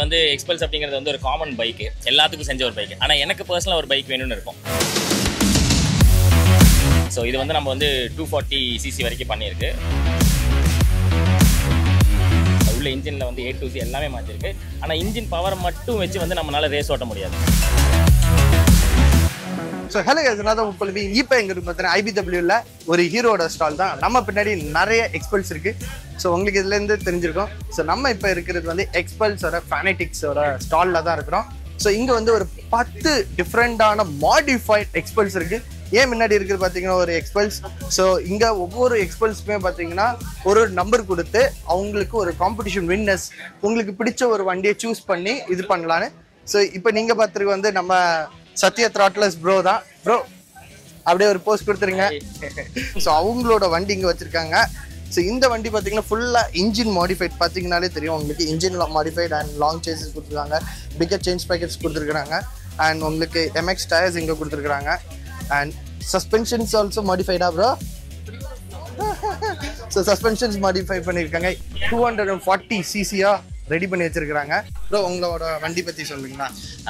வந்து எக்ஸ்பல்ஸ் அப்படிங்கிறது வந்து ஒரு காமன் பைக்கு எல்லாத்துக்கும் செஞ்ச ஒரு பைக் ஆனால் எனக்கு பர்சனலாக ஒரு பைக் வேணும்னு இருக்கும் ஸோ இது வந்து நம்ம வந்து டூ ஃபார்ட்டி சிசி வரைக்கும் பண்ணியிருக்கு உள்ள இன்ஜினில் வந்து ஏ டு சி எல்லாமே மாற்றிருக்கு ஆனால் இன்ஜின் பவர் மட்டும் வச்சு வந்து நம்மளால ரேஸ் ஓட்ட முடியாது ஸோ ஹலோ அதனால உங்களுக்கு இப்போ எங்க இருக்கு பார்த்தீங்கன்னா ஐபிடபிள்யூல ஒரு ஹீரோட ஸ்டால் தான் நம்ம பின்னாடி நிறைய எக்ஸ்பல்ஸ் இருக்கு ஸோ உங்களுக்கு இதுல இருந்து தெரிஞ்சிருக்கும் ஸோ நம்ம இப்போ இருக்கிறது வந்து எக்ஸ்பல்ஸோட ஃபேனட்டிக்ஸோட ஸ்டால்ல தான் இருக்கிறோம் ஸோ இங்க வந்து ஒரு பத்து டிஃப்ரெண்டான மாடிஃபைட் எக்ஸ்பல்ஸ் இருக்கு ஏன் முன்னாடி இருக்குது பார்த்தீங்கன்னா ஒரு எக்ஸ்பல்ஸ் ஸோ இங்க ஒவ்வொரு எக்ஸ்பல்ஸுமே பார்த்தீங்கன்னா ஒரு நம்பர் கொடுத்து அவங்களுக்கு ஒரு காம்படிஷன் வின்னர்ஸ் உங்களுக்கு பிடிச்ச ஒரு வண்டியை சூஸ் பண்ணி இது பண்ணலான்னு ஸோ இப்போ நீங்க பார்த்துருக்கு வந்து நம்ம சத்யா த்ராட்லஸ் ப்ரோ தான் ப்ரோ அப்படியே ஒரு போஸ்ட் கொடுத்துருங்க ஸோ அவங்களோட வண்டி இங்கே வச்சிருக்காங்க ஸோ இந்த வண்டி பார்த்தீங்கன்னா ஃபுல்லாக இன்ஜின் மாடிஃபைட் பார்த்தீங்கனாலே தெரியும் உங்களுக்கு engine modified and long chassis கொடுத்துருக்காங்க பிக்கர் சேஞ்ச் பேக்கெட்ஸ் கொடுத்துருக்காங்க அண்ட் உங்களுக்கு எம்எக்ஸ் டயர்ஸ் இங்கே கொடுத்துருக்காங்க அண்ட் சஸ்பென்ஷன்ஸ் ஆல்சோ மாடிஃபைடா ப்ரோ ஸோ சஸ்பென்ஷன்ஸ் மாடிஃபை பண்ணியிருக்காங்க டூ ஹண்ட்ரட் அண்ட் ஃபார்ட்டி சிசியா ரெடி பண்ணி வச்சிருக்காங்க ப்ரோ உங்களோட வண்டி பற்றி சொல்லுங்களா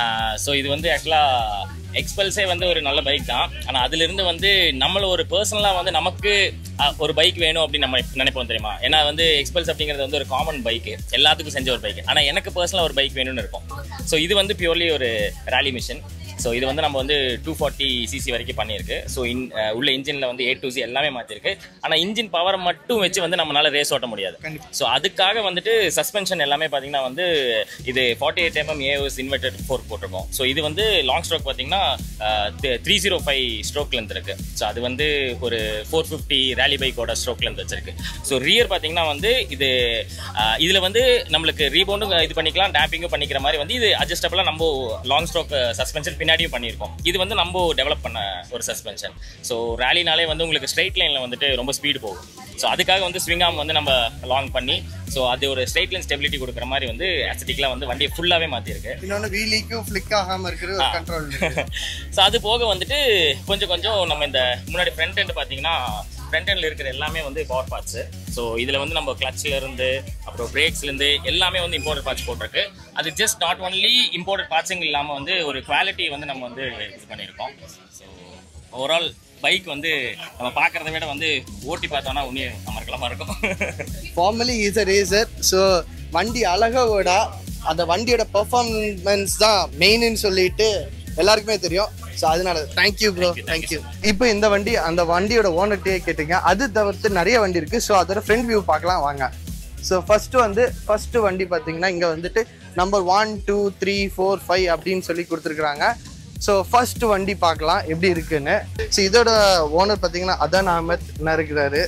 ஸோ இது வந்து ஆக்சுவலாக எக்ஸ்பல்ஸே வந்து ஒரு நல்ல பைக் தான் ஆனால் அதிலிருந்து வந்து நம்மள ஒரு பர்சனலாக வந்து நமக்கு ஆஹ், ஒரு பைக் வேணும் அப்படின்னு நம்ம நினைப்போம் தெரியுமா ஏன்னா வந்து எக்ஸ்பல்ஸ் அப்படிங்கிறது வந்து ஒரு காமன் பைக்கு எல்லாத்துக்கும் செஞ்ச ஒரு பைக் ஆனால் எனக்கு பர்சனலாக ஒரு பைக் வேணும்னு இருக்கும் ஸோ இது வந்து பியூர்லி ஒரு ரேலி மிஷின் ஸோ இது வந்து நம்ம வந்து டூ ஃபார்ட்டி சிசி வரைக்கும் பண்ணியிருக்கு ஸோ இன் அஹ், உள்ள இன்ஜினில் வந்து ஏ டு சி எல்லாமே மாற்றிருக்கு ஆனால் இன்ஜின் பவர் மட்டும் வச்சு வந்து நம்மளால ரேஸ் ஓட்ட முடியாது ஸோ அதுக்காக வந்துட்டு சஸ்பென்ஷன் எல்லாமே பார்த்தீங்கன்னா வந்து இது forty eight mm A S inverted four போட்டிருக்கோம் ஸோ இது வந்து லாங் ஸ்ட்ரோக் பார்த்தீங்கன்னா three zero five stroke length இருக்கு ஸோ அது வந்து ஒரு ஃபோர் ஃபிஃப்டி ரேலி பைக்கோட ஸ்ட்ரோக் லென்த் வச்சிருக்கு ஸோ ரியர் பார்த்தீங்கன்னா வந்து இது அஹ், இதுல வந்து நம்மளுக்கு ரீபவுண்டும் இது பண்ணிக்கலாம் டேப்பிங்கும் பண்ணிக்கிற மாதிரி வந்து இது அட்ஜஸ்டபிளாக நம்ம லாங் ஸ்ட்ரோக் சஸ்பென்ஷன் பின்னாடியும் பண்ணியிருக்கோம் இது வந்து நம்ம டெவலப் பண்ண ஒரு சஸ்பென்ஷன் ஸோ ரேலினாலே வந்து உங்களுக்கு ஸ்ட்ரைட் லைனில் வந்துட்டு ரொம்ப ஸ்பீடு போகும் ஸோ அதுக்காக வந்து ஸ்விங் ஆம் வந்து நம்ம லாங் பண்ணி ஸோ அது ஒரு ஸ்ட்ரைட் லைன் ஸ்டெபிலிட்டி கொடுக்குற மாதிரி வந்து அஸ்தட்டிக்கலாக வந்து வண்டியை ஃபுல்லாகவே மாற்றிருக்கு இன்னொன்று வீலிக்கும் ஃப்ளிக் ஆகாமல் இருக்கிற ஒரு கண்ட்ரோல் ஸோ அது போக வந்துட்டு கொஞ்சம் கொஞ்சம் நம்ம இந்த முன்னாடி ஃப்ரண்ட் end பார்த்தீங்கன்னா ஃப்ரண்ட் எண்டில் இருக்கிற எல்லாமே வந்து பவர் பார்ட்ஸு ஸோ இதில் வந்து நம்ம clutchல இருந்து அப்புறம் பிரேக்ஸ்லேருந்து எல்லாமே வந்து இம்போர்ட்டட் பார்ட்ஸ் போட்டிருக்கு அது ஜஸ்ட் நாட் ஒன்லி இம்போர்ட்டட் பார்ட்ஸுங்க இல்லாமல் வந்து ஒரு குவாலிட்டி வந்து நம்ம வந்து இது பண்ணியிருக்கோம் ஸோ ஓவரால் பைக் வந்து நம்ம பார்க்குறத விட வந்து ஓட்டி பார்த்தோன்னா உண்மையை அமர்க்கலமாக இருக்கும் formerly is a racer so வண்டி அழகோட அந்த வண்டியோட பெர்ஃபார்மன்ஸ் தான் மெயின்னு சொல்லிட்டு எல்லாருக்குமே தெரியும் ஸோ அதனால தேங்க்யூ ப்ரோ தேங்க்யூ இப்போ இந்த வண்டி அந்த வண்டியோட ஓனர்ட்டே கேட்டீங்க அது தவிர்த்து நிறைய வண்டி இருக்கு ஸோ அதோட ஃப்ரண்ட் வியூ பார்க்கலாம் வாங்க ஸோ ஃபர்ஸ்ட் வந்து ஃபர்ஸ்ட் வண்டி பார்த்தீங்கன்னா இங்கே வந்துட்டு number one two three four five அப்படின்னு சொல்லி கொடுத்துருக்குறாங்க ஸோ ஃபர்ஸ்ட் வண்டி பார்க்கலாம் எப்படி இருக்குன்னு ஸோ இதோட ஓனர் பார்த்தீங்கன்னா அதன் அஹமத் இருக்கிறாரு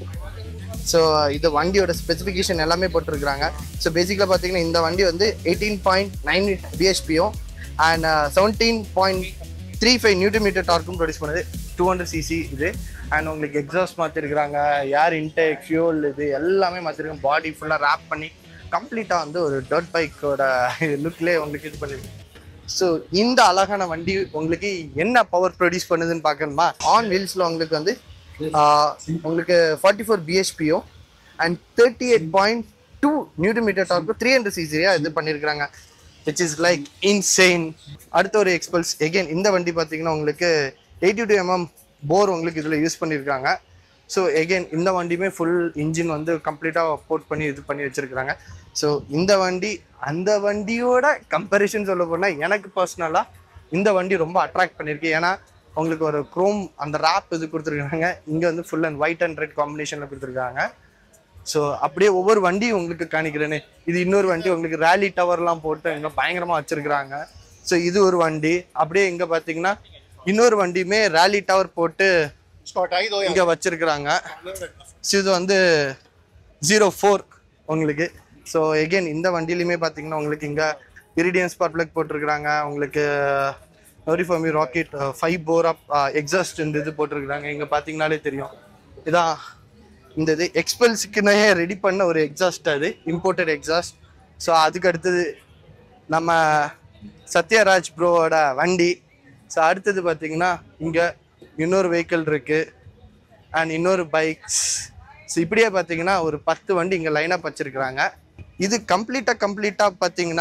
ஸோ இது வண்டியோட ஸ்பெசிஃபிகேஷன் எல்லாமே போட்டிருக்கிறாங்க ஸோ பேசிக்கலாக பார்த்தீங்கன்னா இந்த வண்டி வந்து எயிட்டீன் பாயிண்ட் நைன் பிஹெச்பியும் and seventeen point three five newton metre டார்க்கும் ப்ரொடியூஸ் பண்ணுது டூ ஹண்ட்ரட் சிசி இது அண்ட் உங்களுக்கு எக்ஸாஸ்ட் மாற்றிருக்கிறாங்க ஏர் இன்டேக் ஃபியூல் இது எல்லாமே மாற்றிருக்காங்க பாடி ஃபுல்லாக ரேப் பண்ணி கம்ப்ளீட்டாக வந்து ஒரு டர்ட் பைக்கோட லுக்லேயே உங்களுக்கு இது பண்ணிருக்கு ஸோ இந்த அழகான வண்டி உங்களுக்கு என்ன பவர் ப்ரொடியூஸ் பண்ணுதுன்னு பார்க்கணுமா ஆன் வீல்ஸில் உங்களுக்கு வந்து ஆஹ், உங்களுக்கு ஃபார்ட்டி ஃபோர் பிஹெச்பியோ and thirty eight point two newton metre torque three hundred சிசியாக இது பண்ணியிருக்கிறாங்க விச் இஸ் லைக் இன்செயின் அடுத்த ஒரு எக்ஸ்பல்ஸ் எகைன் இந்த வண்டி பார்த்தீங்கன்னா உங்களுக்கு எயிட்டி டூ எம்எம் போர் உங்களுக்கு இதில் யூஸ் பண்ணியிருக்காங்க ஸோ எகைன் இந்த வண்டியுமே ஃபுல் இன்ஜின் வந்து கம்ப்ளீட்டாக போர்ட் பண்ணி இது பண்ணி வச்சிருக்கிறாங்க ஸோ இந்த வண்டி அந்த வண்டியோட கம்பேரிஷன் சொல்ல போனால் எனக்கு பர்சனலாக இந்த வண்டி ரொம்ப அட்ராக்ட் பண்ணியிருக்கு ஏன்னா உங்களுக்கு ஒரு குரோம் அந்த ரேப் இது கொடுத்துருக்காங்க இங்கே வந்து full and white and red காம்பினேஷனில் கொடுத்துருக்காங்க ஸோ அப்படியே ஒவ்வொரு வண்டியும் உங்களுக்கு காணிக்கிறேனே இது இன்னொரு வண்டி உங்களுக்கு ரேலி டவர்லாம் போட்டு இங்கே பயங்கரமாக வச்சிருக்கிறாங்க ஸோ இது ஒரு வண்டி அப்படியே இங்கே பார்த்தீங்கன்னா இன்னொரு வண்டியுமே ரேலி டவர் போட்டு இங்கே வச்சிருக்கிறாங்க ஸோ இது வந்து ஜீரோ ஃபோர் உங்களுக்கு ஸோ எகைன் இந்த வண்டியிலுமே பார்த்தீங்கன்னா உங்களுக்கு இங்கே இரிடியன் ஸ்பாட் பிளக் போட்டிருக்கிறாங்க உங்களுக்கு நோரிஃபாமி ராக்கெட் ஃபைவ் போர் அப் எக்ஸாஸ்ட் இந்த இது போட்டிருக்கிறாங்க இங்கே பார்த்தீங்கனாலே தெரியும் இதான் இந்த இது எக்ஸ்பெல்ஸுக்குன்னே ரெடி பண்ண ஒரு எக்ஸாஸ்ட் அது இம்போர்ட்டட் எக்ஸாஸ்ட் ஸோ அதுக்கு அடுத்தது நம்ம சத்யராஜ் ப்ரோவோட வண்டி ஸோ அடுத்தது பார்த்தீங்கன்னா இங்கே இன்னொரு வெஹிக்கிள் இருக்குது அண்ட் இன்னொரு பைக்ஸ் ஸோ இப்படியே பார்த்தீங்கன்னா ஒரு பத்து வண்டி இங்கே லைனப் வச்சுருக்குறாங்க இது கம்ப்ளீட்டாக கம்ப்ளீட்டாக பார்த்தீங்கன்னா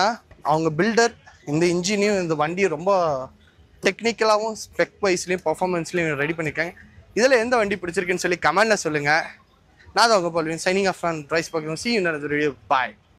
அவங்க பில்டர் இந்த இன்ஜினையும் இந்த வண்டியை ரொம்ப டெக்னிக்கலாகவும் ஸ்பெக் வைஸ்லையும் பர்ஃபார்மன்ஸ்லையும் ரெடி பண்ணியிருக்காங்க இதில் எந்த வண்டி பிடிச்சிருக்குன்னு சொல்லி கமெண்ட்டில் சொல்லுங்கள் நான் தான் உங்கள் போல்வேன் சைனிங் ஆஃப் ஆன் ப்ரைஸ் பார்க்கணும் சி யூ வீடியோ பாய்